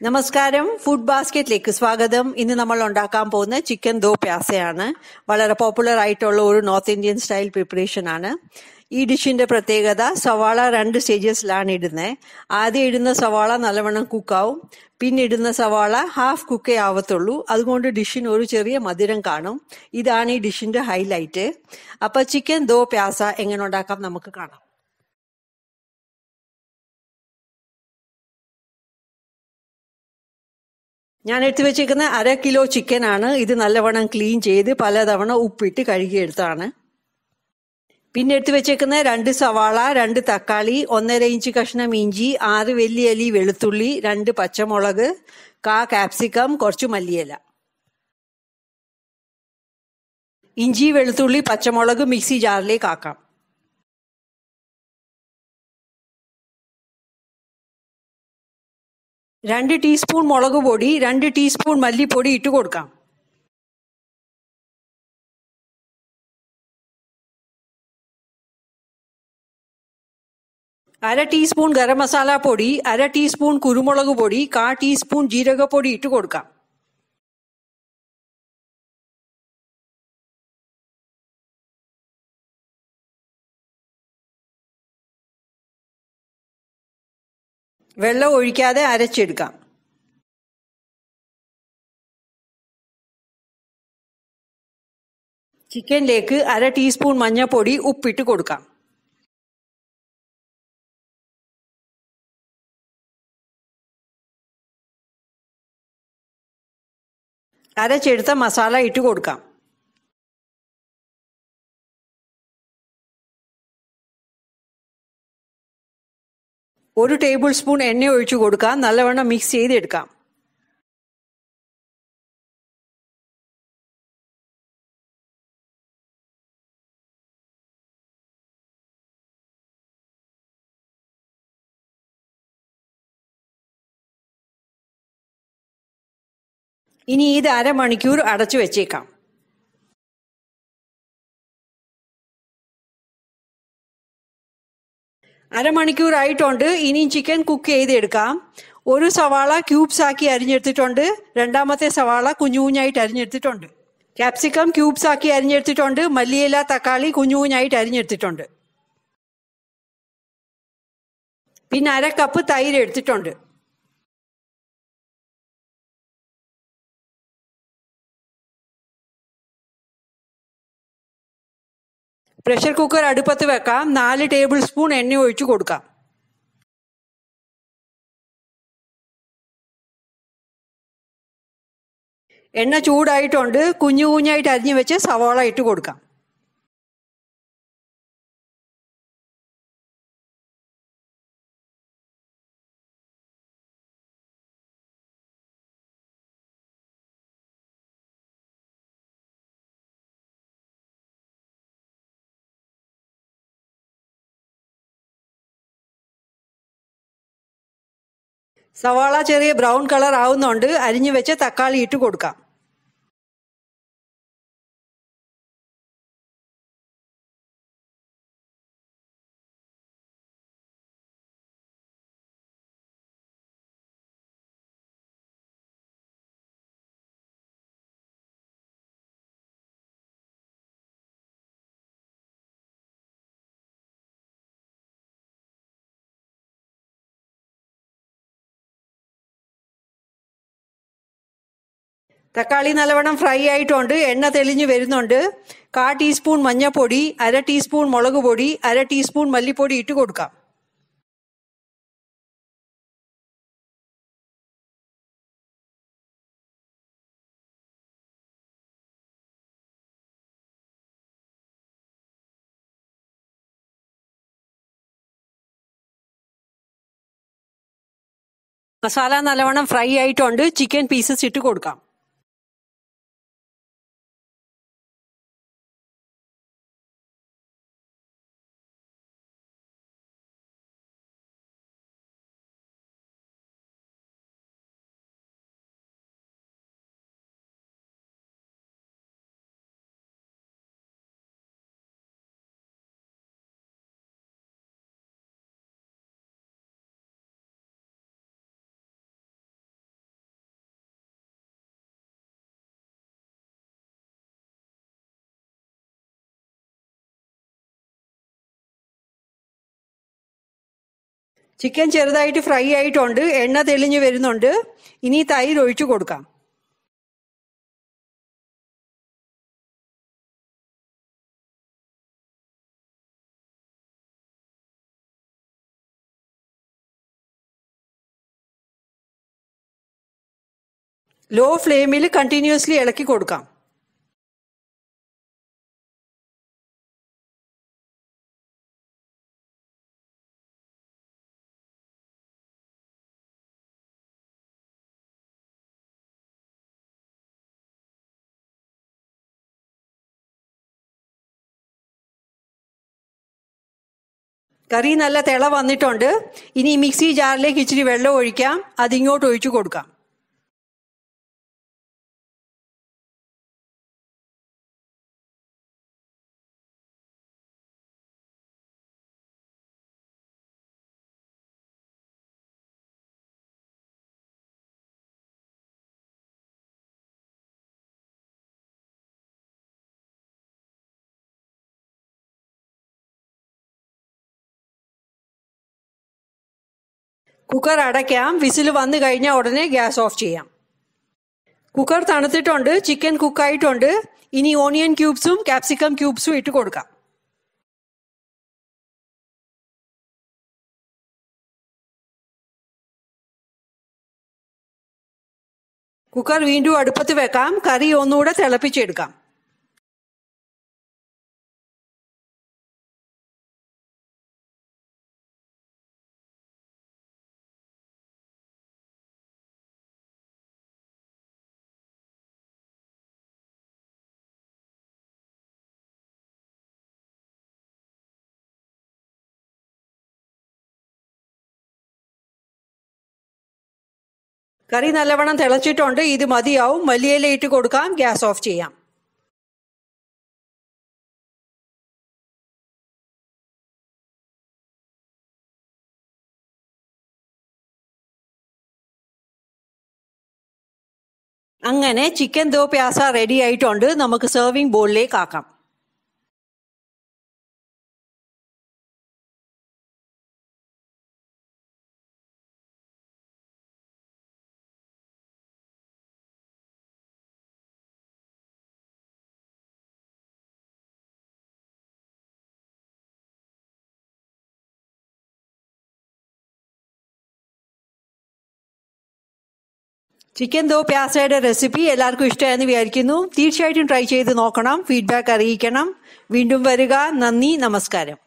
നമസ്കാരം ഫുഡ് ബാസ്ക്കറ്റിലേക്ക് സ്വാഗതം ഇന്ന് നമ്മൾ ഉണ്ടാക്കാൻ പോകുന്ന ചിക്കൻ ദോ പ്യാസയാണ് വളരെ പോപ്പുലർ ആയിട്ടുള്ള ഒരു നോർത്ത് ഇന്ത്യൻ സ്റ്റൈൽ പ്രിപ്പറേഷൻ ആണ് ഈ ഡിഷിന്റെ പ്രത്യേകത സവാള രണ്ട് സ്റ്റേജസിലാണ് ഇടുന്നത് ആദ്യം ഇടുന്ന സവാള നല്ലവണ്ണം കുക്കാവും പിന്നെ ഇടുന്ന സവാള ഹാഫ് കുക്കേ ആവത്തുള്ളൂ അതുകൊണ്ട് ഡിഷിന് ഒരു ചെറിയ മധുരം കാണും ഇതാണ് ഈ ഡിഷിന്റെ ഹൈലൈറ്റ് അപ്പൊ ചിക്കൻ ദോ പ്യാസ എങ്ങനെ ഉണ്ടാക്കാം നമുക്ക് കാണാം ഞാൻ എടുത്തു വെച്ചേക്കുന്ന അര കിലോ ചിക്കൻ ആണ് ഇത് നല്ലവണ്ണം ക്ലീൻ ചെയ്ത് പലതവണ ഉപ്പിട്ട് കഴുകിയെടുത്താണ് പിന്നെ എടുത്തു വെച്ചേക്കുന്ന രണ്ട് സവാള രണ്ട് തക്കാളി ഒന്നര ഇഞ്ച് കഷ്ണം ഇഞ്ചി ആറ് വലിയ അലി വെളുത്തുള്ളി രണ്ട് പച്ചമുളക് കാ കാപ്സിക്കം കുറച്ച് മല്ലിയില ഇഞ്ചി വെളുത്തുള്ളി പച്ചമുളക് മിക്സി ജാറിലേക്ക് ആക്കാം രണ്ട് ടീസ്പൂൺ മുളക് പൊടി രണ്ട് ടീസ്പൂൺ മല്ലിപ്പൊടി ഇട്ട് കൊടുക്കാം അര ടീസ്പൂൺ ഗരം മസാല പൊടി അര ടീസ്പൂൺ കുരുമുളക് പൊടി കാ ടീസ്പൂൺ ജീരകപ്പൊടി ഇട്ട് കൊടുക്കാം വെള്ളം ഒഴിക്കാതെ അരച്ചെടുക്കാം ചിക്കനിലേക്ക് അര ടീസ്പൂൺ മഞ്ഞൾപ്പൊടി ഉപ്പിട്ട് കൊടുക്കാം അരച്ചെടുത്ത മസാല ഇട്ട് കൊടുക്കാം ഒരു ടേബിൾ സ്പൂൺ എണ്ണ ഒഴിച്ചു കൊടുക്കാം നല്ലവണ്ണം മിക്സ് ചെയ്തെടുക്കാം ഇനി ഇത് അരമണിക്കൂർ അടച്ചു വെച്ചേക്കാം അരമണിക്കൂർ ആയിട്ടുണ്ട് ഇനിയും ചിക്കൻ കുക്ക് ചെയ്തെടുക്കാം ഒരു സവാള ക്യൂബ്സ് ആക്കി അരിഞ്ഞെടുത്തിട്ടുണ്ട് രണ്ടാമത്തെ സവാള കുഞ്ഞു കുഞ്ഞായിട്ട് അരിഞ്ഞെടുത്തിട്ടുണ്ട് ക്യാപ്സിക്കം ക്യൂബ്സ് ആക്കി അരിഞ്ഞെടുത്തിട്ടുണ്ട് മല്ലിയില തക്കാളി കുഞ്ഞു കുഞ്ഞായിട്ട് അരിഞ്ഞെടുത്തിട്ടുണ്ട് പിന്നെ അര കപ്പ് തൈര് എടുത്തിട്ടുണ്ട് പ്രഷർ കുക്കർ അടുപ്പത്ത് വെക്കാം നാല് ടേബിൾ സ്പൂൺ എണ്ണ ഒഴിച്ചു കൊടുക്കാം എണ്ണ ചൂടായിട്ടുണ്ട് കുഞ്ഞു കുഞ്ഞായിട്ട് അരിഞ്ഞു വെച്ച് സവാള ഇട്ട് കൊടുക്കാം സവാള ചെറിയ ബ്രൗൺ കളർ ആവുന്നുണ്ട് അരിഞ്ഞു വെച്ച് തക്കാളി ഇട്ട് കൊടുക്കാം തക്കാളി നല്ലവണ്ണം ഫ്രൈ ആയിട്ടുണ്ട് എണ്ണ തെളിഞ്ഞു വരുന്നുണ്ട് കാ ടീസ്പൂൺ മഞ്ഞൾപ്പൊടി അര ടീസ്പൂൺ മുളക് പൊടി അര ടീസ്പൂൺ മല്ലിപ്പൊടി ഇട്ട് കൊടുക്കാം മസാല നല്ലവണ്ണം ഫ്രൈ ആയിട്ടുണ്ട് ചിക്കൻ പീസസ് ഇട്ട് കൊടുക്കാം ചിക്കൻ ചെറുതായിട്ട് ഫ്രൈ ആയിട്ടുണ്ട് എണ്ണ തെളിഞ്ഞു വരുന്നുണ്ട് ഇനി തൈര് ഒഴിച്ചു കൊടുക്കാം ലോ ഫ്ലെയിമിൽ കണ്ടിന്യൂസ്ലി ഇളക്കി കൊടുക്കാം കറി നല്ല തിള വന്നിട്ടുണ്ട് ഇനി മിക്സി ജാറിലേക്ക് ഇച്ചിരി വെള്ളം ഒഴിക്കാം അതിങ്ങോട്ട് ഒഴിച്ചു കൊടുക്കാം കുക്കർ അടയ്ക്കാം വിസിൽ വന്നു കഴിഞ്ഞാൽ ഉടനെ ഗ്യാസ് ഓഫ് ചെയ്യാം കുക്കർ തണുത്തിട്ടുണ്ട് ചിക്കൻ കുക്കായിട്ടുണ്ട് ഇനി ഓണിയൻ ക്യൂബ്സും ക്യാപ്സിക്കം ക്യൂബ്സും ഇട്ട് കൊടുക്കാം കുക്കർ വീണ്ടും അടുപ്പത്ത് വെക്കാം കറി ഒന്നുകൂടെ തിളപ്പിച്ചെടുക്കാം കറി നല്ലവണ്ണം തിളച്ചിട്ടുണ്ട് ഇത് മതിയാവും മല്ലിയില ഇട്ട് കൊടുക്കാം ഗ്യാസ് ഓഫ് ചെയ്യാം അങ്ങനെ ചിക്കൻ ദോ പ്യാസ റെഡി ആയിട്ടുണ്ട് നമുക്ക് സെർവിംഗ് ബോളിലേക്ക് ആക്കാം ചിക്കൻ ദോ പ്യാസയുടെ റെസിപ്പി എല്ലാവർക്കും ഇഷ്ടമായെന്ന് വിചാരിക്കുന്നു തീർച്ചയായിട്ടും ട്രൈ ചെയ്ത് നോക്കണം ഫീഡ്ബാക്ക് അറിയിക്കണം വീണ്ടും വരിക നന്ദി നമസ്കാരം